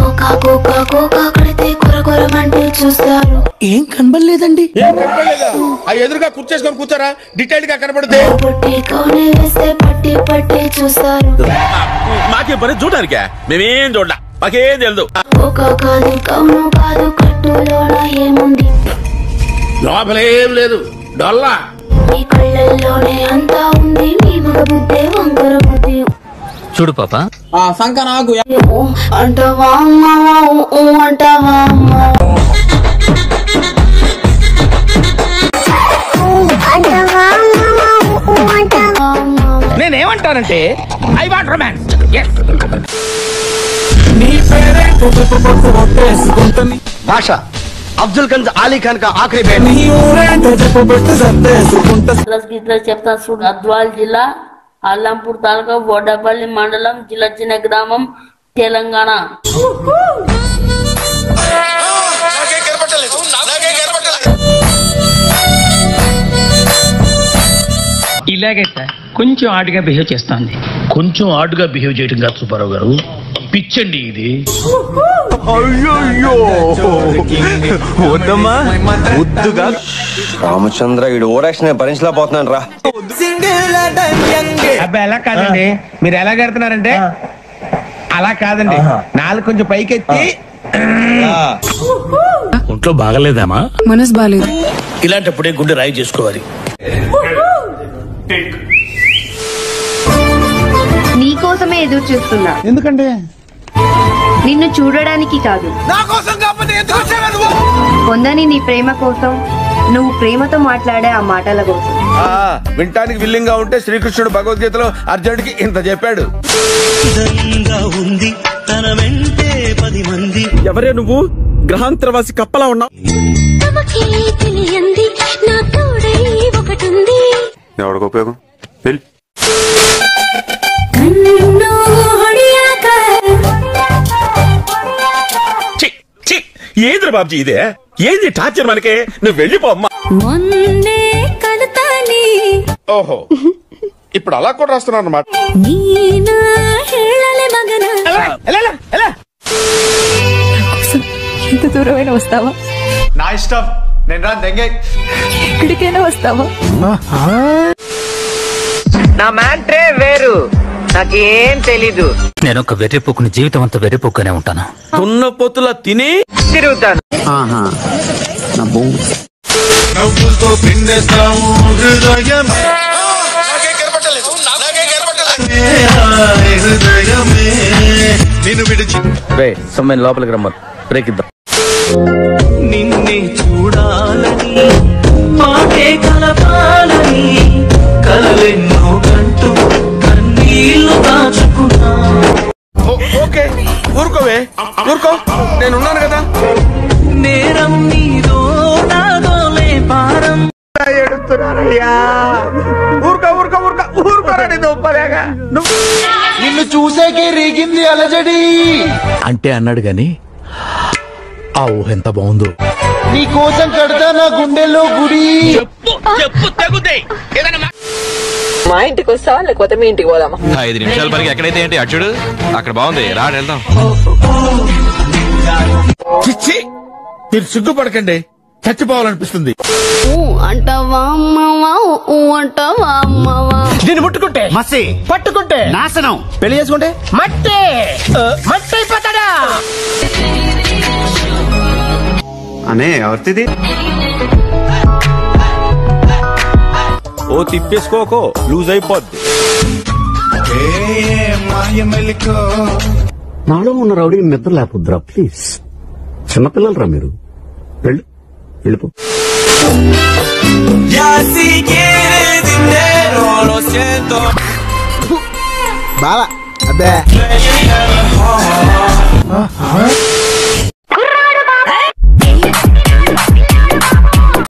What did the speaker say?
cocoa cocoa cocoa కడితే కొర కొరమంటూ చూస్తారు ఏం కనబడలేదండి ఏం కనపడలేదా ఆ ఎదురుగా కూర్చేసుకొని కూర్చోరా డీటెయిల్ గా కనపడితే పుట్టి కౌనే వేస్తే పట్టి పట్టి చూస్తారు మాకే పని చూడడానికే మేమేం చూడలా మాకేం తెలుదు కోకా కాదు కౌను కాదు కట్టులోన ఏముంది లోపలేం లేదు డొల్లా మీ కళ్ళల్లోనే అంతా ఉంది మీ మగ బుద్ధే వంకర బుద్ధి చూడు పాప ఆ సంక నాకు ఊ అంటావా అమ్మావా ఊ ఊ అంటావా అమ్మా నేనేమంటానంటే ఐ వాంట్ రొమాన్స్ భాష అఫ్జల్ గంజ్ అలీ ఖాన్ కా ఆఖరి బేట ప్లస్ గిట్ల చెప్తాను చూడు గద్వాల్ జిల్లా అల్లంపూర్ తాలూకా బోడపల్లి మండలం జిల్లా చిన్న గ్రామం తెలంగాణ ఇలాగే సార్ కొంచెం ఆడుగా బిహేవ్ చేస్తుంది కొంచెం ఆడుగా బిహేవ్ చేయడం కాదు సుబ్బారావు గారు పిచ్చండి ఇది రామచంద్ర ఈడు ఓరాక్షన్ భరించలేకపోతున్నాను రా అబ్బాయి ఎలా కాదండి మీరు ఎలా కడుతున్నారంటే అలా కాదండి నాలుగు కొంచెం పైకెత్తి ఒంట్లో బాగలేదామా మనసు బాలేదు ఇలాంటప్పుడే గుండె రాయి చేసుకోవాలి నీకోసమే ఎదురు చూస్తున్నా ఎందుకంటే నిన్ను చూడడానికి కాదు పొందని నీ ప్రేమ కోసం నువ్వు ప్రేమతో మాట్లాడే ఆ మాటల కోసం వినటానికి విల్లింగ్ గా ఉంటే శ్రీకృష్ణుడు భగవద్గీతలో అర్జునుడికి ఇంత చెప్పాడు ఎవరే నువ్వు గ్రహాంతరవాసి కప్పలా ఉన్నావు తెలియంది నా తోడై ఒకటుంది ఎవరికి ఉపయోగం వెళ్ళి కన్ను హొడియాక ఛీ, ఛీ, ఏంద్ర బాబ్జీ ఇదే ఏంది టార్చర్ మనకే నువ్వు వెళ్ళిపో అమ్మా మొన్నే కలుతాని ఓహో ఇప్పుడు అలా కూడా రాస్తున్నాను అనమాట ನೀನಾ ಹೇಳಲೆ ಮಗನ ఎంత దూరమైనా వస్తావా నా ఇష్టం నేను రా దెంగే ఎక్కడికైనా వస్తావా నా మ్యాంట్రే వేరు నాకేం తెలీదు నేను ఒక వెర్రిపోకుని జీవితం అంతా వెర్రిపోకునే ఉంటాను తున్న పొత్తుల తిని తిరుగుతాను సొమ్మెన్ లోపలికి రమ్మను బ్రేక్ ఇద్దాం నిన్నే చూడాలని మాటే కలపాలని కలవెన్నో కంటూ కన్నీళ్లు దాచుకున్నా ఓ- ఓకే ఊరుకోవే ఊరుకో నేను ఉన్నాను కదా నేరం నీదో నాదోలే పారం ఊరుకో ఊరుకో ఊరుకో ఊరుకోరండి దొప్పలేగా నువ్వు నిన్ను చూసేకి రేగింది అలజడి అంటే అన్నాడు గాని ఆ ఊహ ఎంత బాగుందో నీ కోసం కడతా నా గుండెల్లో గుడి మా ఇంటికి వస్తావా లేకపోతే మీ ఇంటికి పోదామా ఐదు నిమిషాల పనికి ఎక్కడైతే ఏంటి అచ్చుడు అక్కడ బాగుంది రాడు వెళ్దాం చిచ్చి మీరు సిగ్గుపడకండి చచ్చిపోవాలనిపిస్తుంది ఊ అంటావా అమ్మావా ఊ అంటావా అమ్మావా దీన్ని ముట్టుకుంటే మసి పట్టుకుంటే నాశనం పెళ్లి చేసుకుంటే మట్టి మట్టి అయిపోతాడా అనే ఎవరిది ఓ తిప్పేసుకోకో లూజ్ అయిపోద్ది నాలో ఉన్న రౌడీ నిద్ర లేపుద్రా ప్లీజ్ చిన్నపిల్లలరా మీరు వెళ్ళు వెళ్ళిపో బావా అబ్బే